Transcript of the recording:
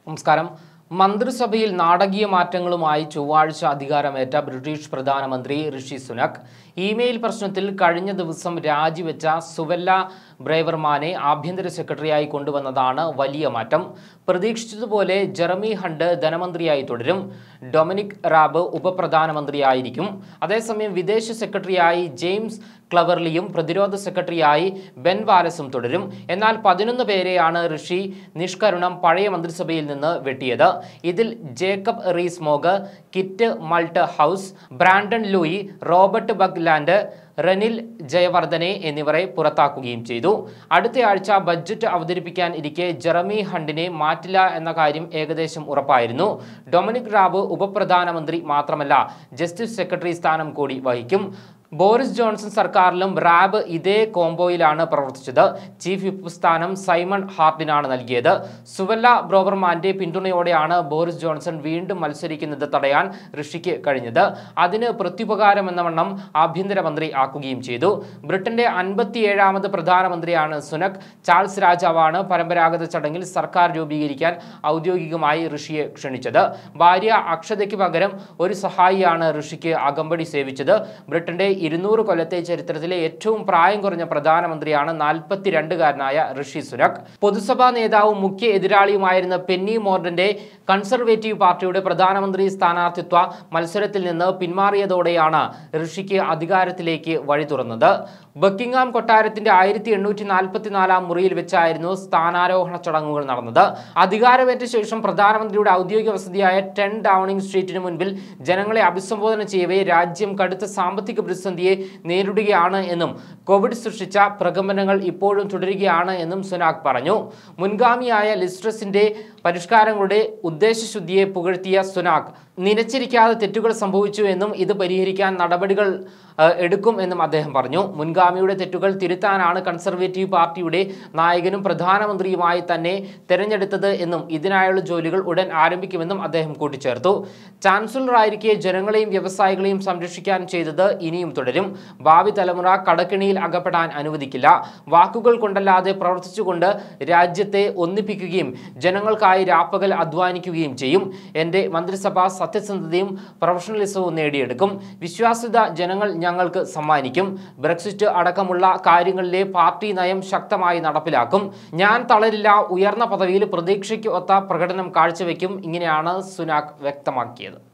നമസ്കാരം മന്ത്രിസഭയിൽ നാടകീയ മാറ്റങ്ങളുമായി ചൊവ്വാഴ്ച അധികാരമേറ്റ ബ്രിട്ടീഷ് പ്രധാനമന്ത്രി ഋഷി സുനക് ഇമെയിൽ പ്രശ്നത്തിൽ കഴിഞ്ഞ ദിവസം രാജിവെച്ച സുവല്ല ബ്രേവർമാനെ ആഭ്യന്തര സെക്രട്ടറിയായി കൊണ്ടുവന്നതാണ് വലിയ മാറ്റം പ്രതീക്ഷിച്ചതുപോലെ ജെറമി ഹണ്ട് ധനമന്ത്രിയായി തുടരും ഡൊമിനിക് റാബ് ഉപപ്രധാനമന്ത്രിയായിരിക്കും അതേസമയം വിദേശ സെക്രട്ടറിയായി ജെയിംസ് ക്ലവർലിയും പ്രതിരോധ സെക്രട്ടറിയായി ബെൻ വാലസും തുടരും എന്നാൽ പതിനൊന്ന് പേരെയാണ് ഋഷി നിഷ്കരുണം പഴയ മന്ത്രിസഭയിൽ നിന്ന് വെട്ടിയത് ഇതിൽ Jacob Rees Mogg Kit Malthouse Brandon Lewis Robert Buckland Ranil Jayawardena എന്നിവരെ പുറത്താക്കുകയും ചെയ്തു അടുത്തയാഴ്ച ബഡ്ജറ്റ് അവതരിപ്പിക്കാൻ ഇരിക്കെ ജെറമി ഹണ്ടിനെ മാറ്റില്ല എന്ന കാര്യം ഏകദേശം ഉറപ്പായിരുന്നു ഡൊമിനിക് റാബ് ഉപപ്രധാനമന്ത്രി മാത്രമല്ല ജസ്റ്റിസ് സെക്രട്ടറി സ്ഥാനം കൂടി വഹിക്കും ബോറിസ് ജോൺസൺ സർക്കാരിലും റാബ് ഇതേ കോംബോയിലാണ് പ്രവർത്തിച്ചത് ചീഫ് വിപ്പ് സ്ഥാനം സൈമൺ ഹാർഡിനാണ് നൽകിയത് സുവല്ല ബ്രോവർമാന്റെ പിന്തുണയോടെയാണ് ബോറിസ് ജോൺസൺ വീണ്ടും മത്സരിക്കുന്നത് തടയാൻ ഋഷിക്ക് കഴിഞ്ഞത് അതിന് പ്രത്യുപകാരമെന്ന വണ്ണം ആഭ്യന്തരമന്ത്രി ആക്കുകയും ചെയ്തു ബ്രിട്ടന്റെ അൻപത്തിയേഴാമത് പ്രധാനമന്ത്രിയാണ് സുനക് ചാൾസ് രാജാവാണ് പരമ്പരാഗത ചടങ്ങിൽ സർക്കാർ രൂപീകരിക്കാൻ ഔദ്യോഗികമായി ഋഷിയെ ക്ഷണിച്ചത് ഭാര്യ അക്ഷതയ്ക്ക് പകരം ഒരു സഹായിയാണ് ഋഷിക്ക് അകമ്പടി സേവിച്ചത് ബ്രിട്ടന്റെ ഇരുന്നൂറ് കൊല്ലത്തെ ചരിത്രത്തിലെ ഏറ്റവും പ്രായം കുറഞ്ഞ പ്രധാനമന്ത്രിയാണ് നാൽപ്പത്തിരണ്ടുകാരനായ ഋഷി സുനക് പൊതുസഭാ നേതാവും മുഖ്യ എതിരാളിയുമായിരുന്ന പെന്നി മോർഡന്റെ കൺസർവേറ്റീവ് പാർട്ടിയുടെ പ്രധാനമന്ത്രി സ്ഥാനാർത്ഥിത്വ മത്സരത്തിൽ നിന്ന് പിന്മാറിയതോടെയാണ് ഋഷിക്ക് അധികാരത്തിലേക്ക് വഴി തുറന്നത് ബക്കിംഗാം കൊട്ടാരത്തിന്റെ ആയിരത്തി എണ്ണൂറ്റി നാൽപ്പത്തിനാലാം മുറിയിൽ വെച്ചായിരുന്നു സ്ഥാനാരോഹണ ചടങ്ങുകൾ നടന്നത് അധികാരമേറ്റ ശേഷം പ്രധാനമന്ത്രിയുടെ ഔദ്യോഗിക വസതിയായ ടെൻ ഡൗണിംഗ് സ്ട്രീറ്റിന് മുൻപിൽ ജനങ്ങളെ അഭിസംബോധന ചെയ്യവേ രാജ്യം കടുത്ത സാമ്പത്തിക പ്രതിസന്ധിയെ നേരിടുകയാണ് എന്നും കോവിഡ് സൃഷ്ടിച്ച പ്രകമ്പനങ്ങൾ ഇപ്പോഴും തുടരുകയാണ് എന്നും സുനാക് പറഞ്ഞു മുൻഗാമിയായ ലിസ്ട്രസിന്റെ പരിഷ്കാരങ്ങളുടെ ഉദ്ദേശശുദ്ധിയെ പുകഴ്ത്തിയ സുനാക് നിലച്ചിരിക്കാതെ തെറ്റുകൾ സംഭവിച്ചു എന്നും ഇത് പരിഹരിക്കാൻ നടപടികൾ ഏഹ്, എടുക്കും എന്നും അദ്ദേഹം പറഞ്ഞു മുൻഗാമിയുടെ തെറ്റുകൾ തിരുത്താനാണ് കൺസർവേറ്റീവ് പാർട്ടിയുടെ നായകനും പ്രധാനമന്ത്രിയുമായി തന്നെ തെരഞ്ഞെടുത്തത് എന്നും ഇതിനായുള്ള ജോലികൾ ഉടൻ ആരംഭിക്കുമെന്നും അദ്ദേഹം കൂട്ടിച്ചേർത്തു ചാൻസലറായിരിക്കെ ജനങ്ങളെയും വ്യവസായികളെയും സംരക്ഷിക്കാൻ ചെയ്തത് ഇനിയും തുടരും ഭാവി തലമുറ കടക്കിണിയിൽ അകപ്പെടാൻ അനുവദിക്കില്ല വാക്കുകൾ കൊണ്ടല്ലാതെ പ്രവർത്തിച്ചുകൊണ്ട് രാജ്യത്തെ ഒന്നിപ്പിക്കുകയും ജനങ്ങൾക്കായി രാപ്പകൽ അധ്വാനിക്കുകയും ചെയ്യും എൻ്റെ മന്ത്രിസഭ സത്യസന്ധതയും പ്രൊഫഷണലിസവും നേടിയെടുക്കും വിശ്വാസ്യത ജനങ്ങൾ ഞങ്ങൾക്ക് സമ്മാനിക്കും ബ്രെക്സിറ്റ് അടക്കമുള്ള കാര്യങ്ങളിലെ പാർട്ടി നയം ശക്തമായി നടപ്പിലാക്കും ഞാൻ തളരില്ല ഉയർന്ന പദവിയിൽ പ്രതീക്ഷയ്ക്ക് ഒത്ത പ്രകടനം കാഴ്ചവെക്കും ഇങ്ങനെയാണ് സുനാക് വ്യക്തമാക്കിയത്